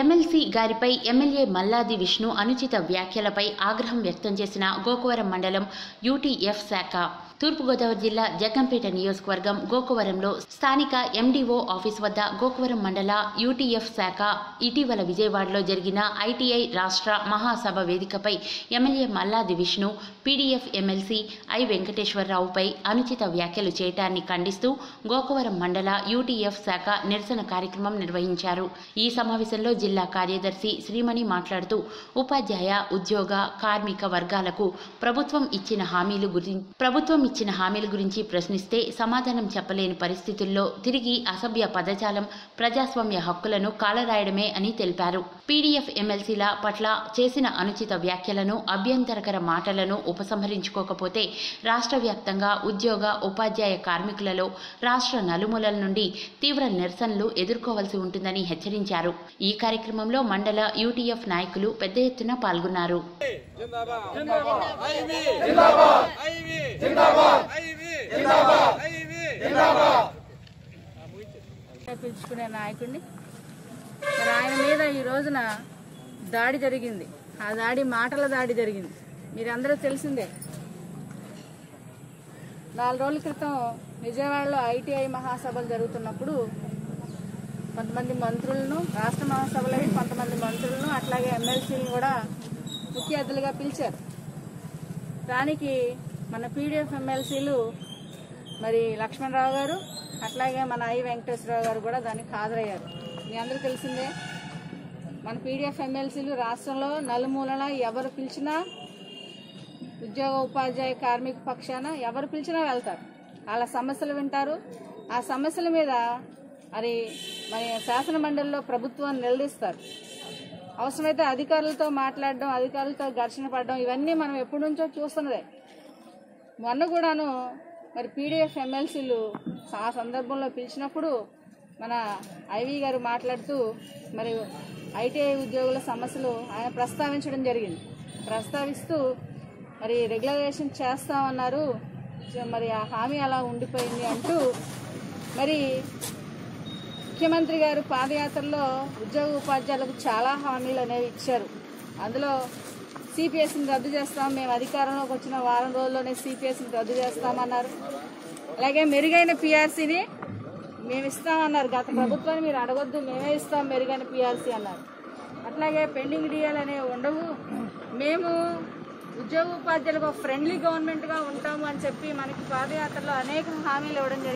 MLC గారిపై MLA Malladi Vishnu అనుచిత వ్యాఖ్యలపై ఆగ్రహం వ్యక్తం చేసిన గోకవరం మండలం యూటీఎఫ్ శాఖ తూర్పుగోదావరి జిల్లా జగ్గంపేట నియోజకవర్గం గోకవరంలో స్థానిక ఎండీఓ ఆఫీస్ వద్ద గోకవరం మండల యూటీఎఫ్ శాఖ ఇటీవల విజయవాడలో జరిగిన ఐటీఐ రాష్ట్ర మహాసభ వేదికపై MLA Malladi Vishnu PDF MLC I వెంకటేశ్వరరావుపై అనుచిత వ్యాఖ్యలు చేయటాన్ని ఖండిస్తూ గోకవరం మండల యూటీఎఫ్ శాఖ నిరసన కార్యక్రమం నిర్వహించారు ఈ సమావేశంలో జిల్లా కార్యదర్శి శ్రీమణి మాట్లాడుతూ ఉపాధ్యాయ ఉద్యోగ కార్మిక వర్గాలకు ప్రభుత్వం ఇచ్చిన హామీలు గురించి ప్రభుత్వం ఇచ్చిన హామీల గురించి ప్రశ్నిస్తే సమాధానం చెప్పలేని పరిస్థితుల్లో తిరిగి అసభ్య పదజాలం ప్రజాస్వామ్య హక్కులను కాలరాయడమే అని తెలిపారు పీడీఎఫ్ ఎమ్మెల్సీల పట్ల చేసిన అనుచిత వ్యాఖ్యలను అభ్యంతరకర మాటలను ఉపసంహరించుకోకపోతే రాష్ట్ర వ్యాప్తంగా ఉద్యోగ ఉపాధ్యాయ కార్మికులలో రాష్ట్ర నలుమూలల నుండి తీవ్ర నిరసనలు ఎదుర్కోవాల్సి ఉంటుందని హెచ్చరించారు ఈ కార్యక్రమంలో మండల యూటీఎఫ్ నాయకులు పెద్ద ఎత్తున పాల్గొన్నారు ఐవి జిందాబాద్ ఐవి జిందాబాద్ ఐవి జిందాబాద్ ఐవి జిందాబాద్ పిలుచుకునే నాయకుడిని మరి ఆయన మీద ఈ రోజున దాడి జరిగింది ఆ దాడి మాటల దాడి జరిగింది మీరందరూ తెలిసిందే నాలుగు రోజుల క్రితం విజయవాడలో ఐటీఐ మహాసభలు జరుగుతున్నప్పుడు కొంతమంది మంత్రులను రాష్ట్ర మహాసభలో కొంతమంది మంత్రులను అట్లాగే ఎమ్మెల్సీలను కూడా ముఖ్య అతిథులుగా పిలిచారు దానికి మన పీడిఎఫ్ ఎమ్మెల్సీలు మరి లక్ష్మణరావు గారు అట్లాగే మన ఐ వెంకటేశ్వరరావు గారు కూడా దానికి హాజరయ్యారు మీ అందరూ తెలిసిందే మన పీడిఎఫ్ ఎమ్మెల్సీలు రాష్ట్రంలో నలుమూలన ఎవరు పిలిచినా ఉద్యోగ ఉపాధ్యాయ కార్మిక పక్షాన ఎవరు పిలిచినా వెళ్తారు వాళ్ళ సమస్యలు వింటారు ఆ సమస్యల మీద మరి మరి శాసన మండలిలో ప్రభుత్వాన్ని నిలదీస్తారు అవసరమైతే అధికారులతో మాట్లాడడం అధికారులతో ఘర్షణ పడడం ఇవన్నీ మనం ఎప్పటి నుంచో చూస్తున్నదే మొన్న కూడాను మరి పీడిఎఫ్ ఎమ్మెల్సీలు ఆ సందర్భంలో పిలిచినప్పుడు మన ఐవి గారు మాట్లాడుతూ మరి ఐటీఐ ఉద్యోగుల సమస్యలు ఆయన ప్రస్తావించడం జరిగింది ప్రస్తావిస్తూ మరి రెగ్యులరేషన్ చేస్తామన్నారు సో మరి ఆ హామీ అలా ఉండిపోయింది అంటూ మరి ముఖ్యమంత్రి గారు పాదయాత్రలో ఉద్యోగ ఉపాధ్యాయులకు చాలా హామీలు అనేవి ఇచ్చారు అందులో సిపిఎస్ని రద్దు చేస్తాం మేము అధికారంలోకి వచ్చిన వారం రోజుల్లోనే సిపిఎస్ని రద్దు చేస్తామన్నారు అలాగే మెరుగైన పిఆర్సీని మేము ఇస్తామన్నారు గత ప్రభుత్వాన్ని మీరు అడగొద్దు మేమే ఇస్తాం మెరుగైన పిఆర్సీ అన్నారు అట్లాగే పెండింగ్ డిఎల్ అనేవి ఉండవు మేము ఉద్యోగ ఉపాధ్యాయులకు ఫ్రెండ్లీ గవర్నమెంట్గా ఉంటాము అని చెప్పి మనకి పాదయాత్రలో అనేక హామీలు ఇవ్వడం జరిగింది